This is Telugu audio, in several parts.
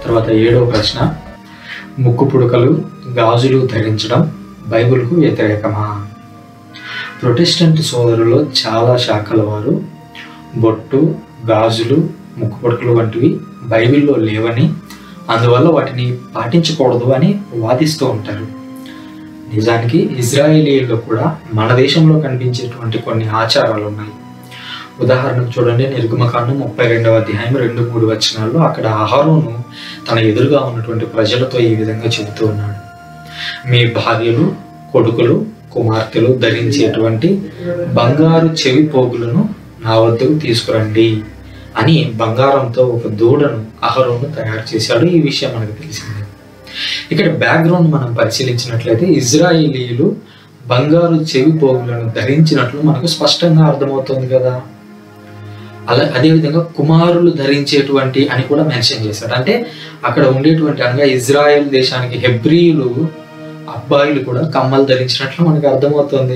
తర్వాత ఏడవ ప్రశ్న ముక్కు పుడకలు గాజులు ధరించడం బైబిల్కు వ్యతిరేకమా ప్రొటెస్టెంట్ సోదరులు చాలా శాఖల వారు బొట్టు గాజులు ముక్కు పుడకలు వంటివి బైబిల్లో లేవని అందువల్ల వాటిని పాటించకూడదు అని వాదిస్తూ ఉంటారు నిజానికి ఇజ్రాయేలీల్లో కూడా మన దేశంలో కనిపించేటువంటి కొన్ని ఆచారాలు ఉన్నాయి ఉదాహరణకు చూడండి నిర్గమకాండం ముప్పై రెండవ అధ్యాయం రెండు మూడు వచనాల్లో అక్కడ అహరోను తన ఎదురుగా ఉన్నటువంటి ప్రజలతో ఈ విధంగా చెబుతూ ఉన్నాడు మీ భార్యలు కొడుకులు కుమార్తెలు ధరించేటువంటి బంగారు చెవి పోగులను నా వద్దకు తీసుకురండి అని బంగారంతో ఒక దూడను అహరోను తయారు చేశాడు ఈ విషయం మనకు తెలిసిందే ఇక్కడ బ్యాక్గ్రౌండ్ మనం పరిశీలించినట్లయితే ఇజ్రాయేలీలు బంగారు చెవి పోగులను ధరించినట్లు మనకు స్పష్టంగా అర్థమవుతుంది కదా అలా అదేవిధంగా కుమారులు ధరించేటువంటి అని కూడా మెన్షన్ చేశాడు అంటే అక్కడ ఉండేటువంటి అనగా ఇజ్రాయెల్ దేశానికి హెబ్రియులు అబ్బాయిలు కూడా కమ్మలు ధరించినట్లు మనకు అర్థమవుతుంది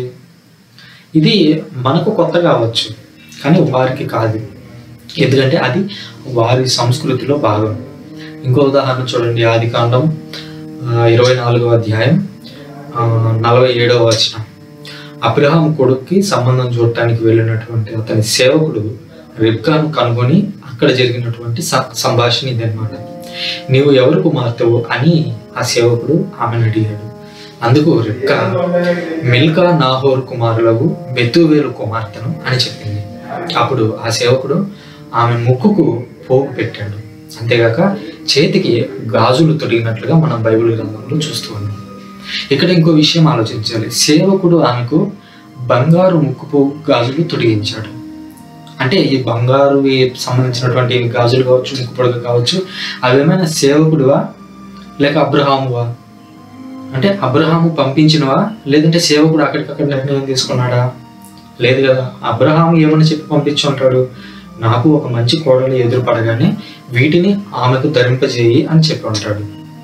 ఇది మనకు కొత్త కావచ్చు కానీ వారికి కాదు ఎందుకంటే అది వారి సంస్కృతిలో భాగం ఇంకో ఉదాహరణ చూడండి ఆది కాండం ఇరవై నాలుగవ అధ్యాయం ఆ, నలభై ఏడవ వచనం అబ్రహాం కొడుక్కి సంబంధం చూడటానికి వెళ్ళినటువంటి అతని సేవకుడు రిబ్కాను కనుగొని అక్కడ జరిగినటువంటి స- సంభాషణ ఇదన్నమాట నీవు ఎవరు కుమార్తెవు అని ఆ సేవకుడు ఆమెను అడిగాడు అందుకు రిబ్కా మిల్కా నాహోర్ కుమారులకు బెతువేలు కుమార్తెను అని చెప్పింది అప్పుడు ఆ సేవకుడు ఆమె ముక్కుకు పోగు పెట్టాడు అంతేగాక చేతికి గాజులు తొడిగినట్లుగా మనం బైబిల్ గ్రంథంలో చూస్తూ ఉన్నాం ఇక్కడ ఇంకో విషయం ఆలోచించాలి సేవకుడు ఆమెకు బంగారు ముక్కు పోగు గాజులు తొడిగించాడు అంటే ఈ బంగారు సంబంధించినటువంటి గాజులు కావచ్చు ముక్కు పొడగ కావచ్చు అవేమైనా సేవకుడువా లేక అబ్రహామువా అంటే అబ్రహాము పంపించినవా లేదంటే సేవకుడు అక్కడికక్కడ నిర్ణయం తీసుకున్నాడా లేదు కదా అబ్రహాము ఏమని చెప్పి పంపించి ఉంటాడు నాకు ఒక మంచి కోడలు ఎదురుపడగానే వీటిని ఆమెకు ధరింపజేయి అని చెప్పి ఉంటాడు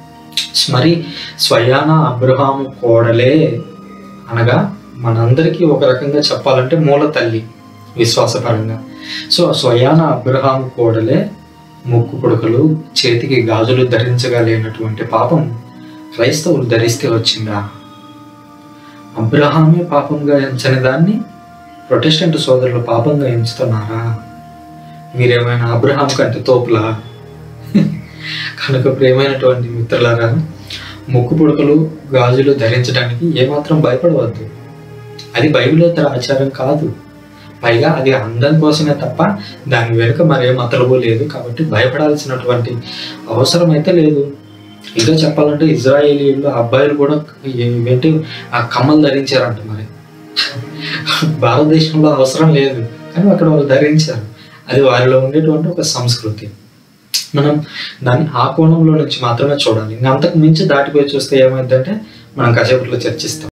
మరి స్వయాన అబ్రహాము కోడలే అనగా మనందరికీ ఒక రకంగా చెప్పాలంటే మూల తల్లి విశ్వాసపరంగా సో స్వయాన అబ్రహాము కోడలే ముక్కు పుడకలు చేతికి గాజులు ధరించగలిగినటువంటి పాపం క్రైస్తవులు ధరిస్తే వచ్చిందా అబ్రహామే పాపంగా ఎంచని దాన్ని ప్రొటెస్టెంట్ సోదరులు పాపంగా ఎంచుతున్నారా మీరేమైనా అబ్రహాం కంటే తోపులా కనుక ప్రేమైనటువంటి మిత్రులారా ముక్కు పుడకలు గాజులు ధరించడానికి ఏమాత్రం భయపడవద్దు అది బైబిలేతర ఆచారం కాదు పైగా అది అందం కోసమే తప్ప దాని వెనుక మరేం అతలబో లేదు కాబట్టి భయపడాల్సినటువంటి అవసరం అయితే లేదు ఇంకా చెప్పాలంటే ఇజ్రాయేలీలు అబ్బాయిలు కూడా ఏంటి ఆ కమ్మలు ధరించారంట మరి భారతదేశంలో అవసరం లేదు కానీ అక్కడ వాళ్ళు ధరించారు అది వారిలో ఉండేటువంటి ఒక సంస్కృతి మనం దాన్ని ఆ కోణంలో నుంచి మాత్రమే చూడాలి ఇంకా అంతకు మించి దాటిపోయి చూస్తే ఏమైందంటే మనం కాసేపట్లో చర్చిస్తాం